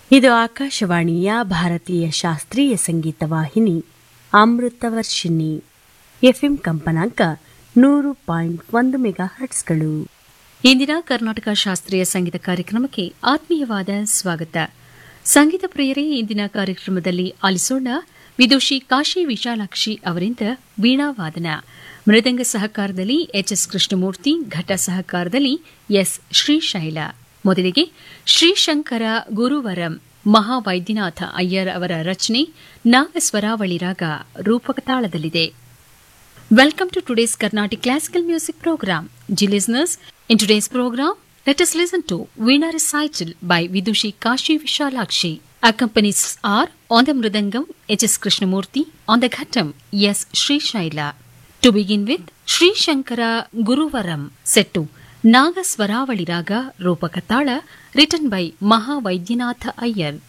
ಇದು ಆಕಾಶವಾಣಿಯ ಭಾರತೀಯ ಶಾಸ್ತ್ರೀಯ ಸಂಗೀತ ವಾಹಿನಿ ಅಮೃತವರ್ಷಿಣಿ ಎಫ್ಎಂ ಕಂಪನಾಂಕ ನೂರು ಪಾಯಿಂಟ್ ಒಂದು ಮೆಗಾ ಹರ್ಟ್ಸ್ಗಳು ಇಂದಿನ ಕರ್ನಾಟಕ ಶಾಸ್ತ್ರೀಯ ಸಂಗೀತ ಕಾರ್ಯಕ್ರಮಕ್ಕೆ ಆತ್ಮೀಯವಾದ ಸ್ವಾಗತ ಸಂಗೀತ ಪ್ರಿಯರೇ ಇಂದಿನ ಕಾರ್ಯಕ್ರಮದಲ್ಲಿ ಆಲಿಸೋಣ ವಿದುಷಿ ಕಾಶಿ ವಿಶಾಲಾಕ್ಷಿ ಅವರಿಂದ ವೀಣಾವಾದನ ಮೃದಂಗ ಸಹಕಾರದಲ್ಲಿ ಎಚ್ಎಸ್ ಕೃಷ್ಣಮೂರ್ತಿ ಘಟ ಸಹಕಾರದಲ್ಲಿ ಎಸ್ ಶ್ರೀಶೈಲ ಮೊದಲಿಗೆ ಶ್ರೀಶಂಕರ ಗುರುವರಂ ಮಹಾವೈದ್ಯನಾಥ ಅಯ್ಯರ್ ಅವರ ರಚನೆ ನಾಗಸ್ವರಾವಳಿ ರಾಗ ರೂಪಕ ತಾಳದಲ್ಲಿದೆ Welcome to today's Carnatic Classical Music Program. Dear listeners, in today's program, let us listen to Veena Recital by Vidushi Kashi Vishalakshi. Accompanies are on the Mridangam H.S. Krishnamurti, on the Ghatam S. Sri Shaila. To begin with, Sri Shankara Guruvaram set to Naga Swaravali Raga Rupakatala written by Mahavaidyanath Iyer.